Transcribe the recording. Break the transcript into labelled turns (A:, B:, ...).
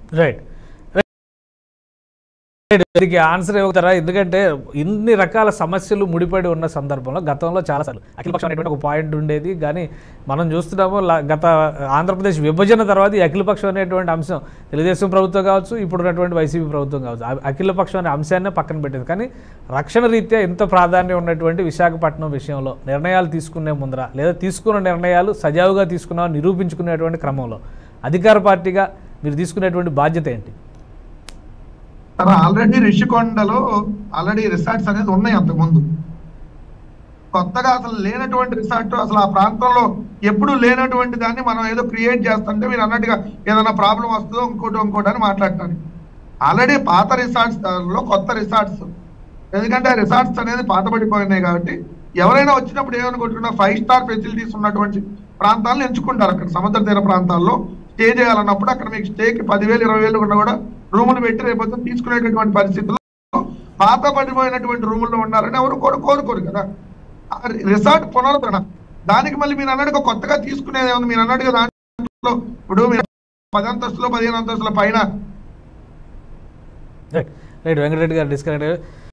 A: Right right. దీనికి answer ఇవ్వతారా ఎందుకంటే ఇన్ని రకాల సమస్యలు ముడిపడి ఉన్న సందర్భంలో గతంలో చాలాసార్లు అఖిలపక్షం అనేటువంటి ఒక పాయింట్ ఉండేది కానీ మనం చూస్తున్నాము లా- గత ఆంధ్రప్రదేశ్ విభజన తర్వాత ఈ అఖిలపక్షం అనేటువంటి అంశం తెలుగుదేశం ప్రభుత్వం కావచ్చు ఇప్పుడు ఉన్నటువంటి వైసీపీ ప్రభుత్వం కావచ్చు ఆ అఖిలపక్షం అనే అంశాన్ని పక్కన పెట్టేది కానీ రక్షణ రీత్యా ఎంత ప్రాధాన్యం ఉన్నటువంటి విశాఖపట్నం విషయంలో నిర్ణయాలు తీసుకునే ముందర లేదా తీసుకున్న నిర్ణయాలు సజావుగా తీసుకున్నామని నిరూపించుకునేటువంటి క్రమంలో అధికార పార్టీగా మీరు తీసుకునేటువంటి బాధ్యత ఏంటి
B: తన ఆల్రెడీ రిషికొండలో ఆల్రెడీ రిసార్ట్స్ అనేది ఉన్నాయి అంతకుముందు కొత్తగా అసలు లేనటువంటి రిసార్ట్ అసలు ఆ ప్రాంతంలో ఎప్పుడు లేనటువంటి దాన్ని మనం ఏదో క్రియేట్ చేస్తుంటే మీరు అన్నట్టుగా ఏదైనా ప్రాబ్లం వస్తుందో ఇంకోటి ఇంకోటి అని మాట్లాడటానికి ఆల్రెడీ పాత రిసార్ట్స్ లో కొత్త రిసార్ట్స్ ఎందుకంటే ఆ రిసార్ట్స్ అనేది పాతబడిపోయినాయి కాబట్టి ఎవరైనా వచ్చినప్పుడు ఏమనుకుంటున్నా ఫైవ్ స్టార్ ఫెసిలిటీస్ ఉన్నటువంటి ప్రాంతాలను ఎంచుకుంటారు అక్కడ సముద్ర తీర ప్రాంతాల్లో స్టే చేయాలన్నప్పుడు అక్కడ మీకు స్టేకి పదివేలు ఇరవై వేలు ఉన్నా కూడా రూములు పెట్టి రేపు తీసుకునేటటువంటి పరిస్థితుల్లో పాత పడిపోయినటువంటి రూముల్లో ఉండాలని ఎవరు కోరు కోరుకోరు కదా ఆ రిసార్ట్ పునరుద్ధరణ దానికి మళ్ళీ మీరు అన్నట్టుగా కొత్తగా తీసుకునేది ఏముంది మీరు అన్నట్టుగా దాంట్లో ఇప్పుడు మీరు పది అంతస్తులు పదిహేను అంతస్తుల పైన
A: రైట్ రైట్ వెంకటరెడ్డి గారు డిస్కనెక్ట్